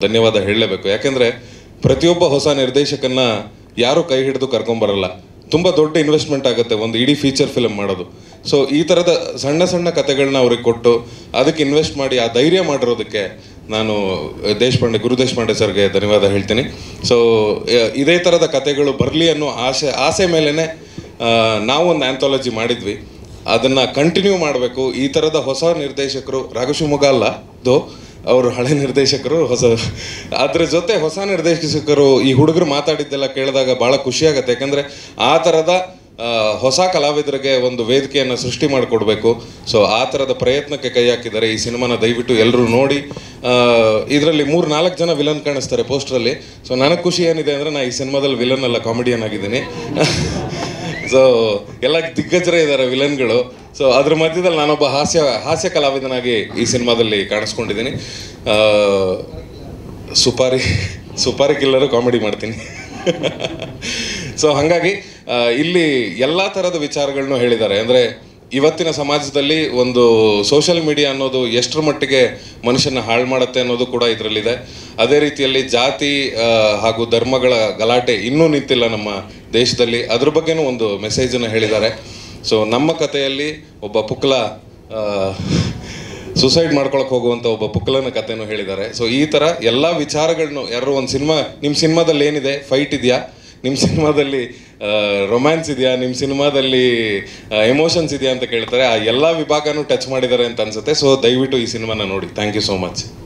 ಧನ್ಯವಾದ ಹೇಳಲೇಬೇಕು ಯಾಕೆಂದರೆ ಪ್ರತಿಯೊಬ್ಬ ಹೊಸ ನಿರ್ದೇಶಕನ್ನ ಯಾರು ಕೈ ಹಿಡಿದು ಕರ್ಕೊಂಬರಲ್ಲ ತುಂಬ ದೊಡ್ಡ ಇನ್ವೆಸ್ಟ್ಮೆಂಟ್ ಆಗುತ್ತೆ ಒಂದು ಇಡೀ ಫೀಚರ್ ಫಿಲ್ಮ್ ಮಾಡೋದು ಸೊ ಈ ಥರದ ಸಣ್ಣ ಸಣ್ಣ ಕತೆಗಳನ್ನ ಅವ್ರಿಗೆ ಕೊಟ್ಟು ಅದಕ್ಕೆ ಇನ್ವೆಸ್ಟ್ ಮಾಡಿ ಆ ಧೈರ್ಯ ಮಾಡಿರೋದಕ್ಕೆ ನಾನು ದೇಶಪಾಂಡೆ ಗುರು ದೇಶಪಾಂಡೆ ಸರ್ಗೆ ಧನ್ಯವಾದ ಹೇಳ್ತೀನಿ ಸೊ ಇದೇ ಥರದ ಕತೆಗಳು ಬರಲಿ ಅನ್ನೋ ಆಸೆ ಆಸೆ ಮೇಲೇ ನಾವು ಒಂದು ಆ್ಯಂಥಾಲಜಿ ಮಾಡಿದ್ವಿ ಅದನ್ನು ಕಂಟಿನ್ಯೂ ಮಾಡಬೇಕು ಈ ಥರದ ಹೊಸ ನಿರ್ದೇಶಕರು ರಾಘಶಿವಮೊಗ್ಗ ಅಲ್ಲ ದೋ ಅವರು ಹಳೆ ನಿರ್ದೇಶಕರು ಹೊಸ ಅದ್ರ ಜೊತೆ ಹೊಸ ನಿರ್ದೇಶಕರು ಈ ಹುಡುಗರು ಮಾತಾಡಿದ್ದೆಲ್ಲ ಕೇಳಿದಾಗ ಭಾಳ ಖುಷಿಯಾಗತ್ತೆ ಯಾಕಂದರೆ ಆ ಥರದ ಆ, ಹೊಸ ಕಲಾವಿದರಿಗೆ ಒಂದು ವೇದಿಕೆಯನ್ನು ಸೃಷ್ಟಿ ಮಾಡಿಕೊಡ್ಬೇಕು ಸೊ ಆ ಥರದ ಪ್ರಯತ್ನಕ್ಕೆ ಕೈ ಹಾಕಿದ್ದಾರೆ ಈ ಸಿನಿಮಾನ ದಯವಿಟ್ಟು ಎಲ್ಲರೂ ನೋಡಿ ಇದರಲ್ಲಿ ಮೂರು ನಾಲ್ಕು ಜನ ವಿಲನ್ ಕಾಣಿಸ್ತಾರೆ ಪೋಸ್ಟ್ರಲ್ಲಿ ಸೊ ನನಗೆ ಖುಷಿ ಏನಿದೆ ಅಂದರೆ ನಾನು ಈ ಸಿನಿಮಾದಲ್ಲಿ ವಿಲನ್ ಅಲ್ಲ ಕಾಮಿಡಿಯನ್ ಆಗಿದ್ದೀನಿ ಸೊ ಎಲ್ಲ ದಿಗ್ಗಜರೇ ಇದ್ದಾರೆ ವಿಲನ್ಗಳು ಸೊ ಅದ್ರ ಮಧ್ಯದಲ್ಲಿ ನಾನೊಬ್ಬ ಹಾಸ್ಯ ಹಾಸ್ಯ ಕಲಾವಿದನಾಗಿ ಈ ಸಿನಿಮಾದಲ್ಲಿ ಕಾಣಿಸ್ಕೊಂಡಿದ್ದೀನಿ ಆ, ಸುಪಾರಿ ಸುಪಾರಿ ಕಿಲ್ಲರು ಕಾಮಿಡಿ ಮಾಡ್ತೀನಿ ಸೊ ಹಾಗಾಗಿ ಆ, ಇಲ್ಲಿ ಎಲ್ಲ ಥರದ ವಿಚಾರಗಳನ್ನು ಹೇಳಿದ್ದಾರೆ ಅಂದರೆ ಇವತ್ತಿನ ಸಮಾಜದಲ್ಲಿ ಒಂದು ಸೋಷಿಯಲ್ ಮೀಡಿಯಾ ಅನ್ನೋದು ಎಷ್ಟರ ಮಟ್ಟಿಗೆ ಮನುಷ್ಯನ ಹಾಳು ಮಾಡುತ್ತೆ ಅನ್ನೋದು ಕೂಡ ಇದರಲ್ಲಿದೆ ಅದೇ ರೀತಿಯಲ್ಲಿ ಜಾತಿ ಆ, ಹಾಗೂ ಧರ್ಮಗಳ ಗಲಾಟೆ ಇನ್ನೂ ನಿಂತಿಲ್ಲ ನಮ್ಮ ದೇಶದಲ್ಲಿ ಅದ್ರ ಬಗ್ಗೆನೂ ಒಂದು ಮೆಸೇಜನ್ನು ಹೇಳಿದ್ದಾರೆ ಸೊ ನಮ್ಮ ಕಥೆಯಲ್ಲಿ ಒಬ್ಬ ಪುಕ್ಲ ಸುಸೈಡ್ ಮಾಡ್ಕೊಳಕ್ ಹೋಗುವಂಥ ಒಬ್ಬ ಪುಕ್ಕಲನ ಕಥೆನೂ ಹೇಳಿದ್ದಾರೆ ಸೊ ಈ ಥರ ಎಲ್ಲ ವಿಚಾರಗಳನ್ನು ಯಾರು ಒಂದು ಸಿನಿಮಾ ನಿಮ್ಮ ಸಿನಿಮಾದಲ್ಲಿ ಏನಿದೆ ಫೈಟ್ ಇದೆಯಾ ನಿಮ್ಮ ಸಿನಿಮಾದಲ್ಲಿ ರೊಮ್ಯಾನ್ಸ್ ಇದೆಯಾ ನಿಮ್ಮ ಸಿನಿಮಾದಲ್ಲಿ ಎಮೋಷನ್ಸ್ ಇದೆಯಾ ಅಂತ ಕೇಳ್ತಾರೆ ಆ ಎಲ್ಲ ವಿಭಾಗನೂ ಟಚ್ ಮಾಡಿದ್ದಾರೆ ಅಂತ ಅನ್ಸುತ್ತೆ ಸೊ ದಯವಿಟ್ಟು ಈ ಸಿನಿಮಾನ ನೋಡಿ ಥ್ಯಾಂಕ್ ಯು ಸೋ ಮಚ್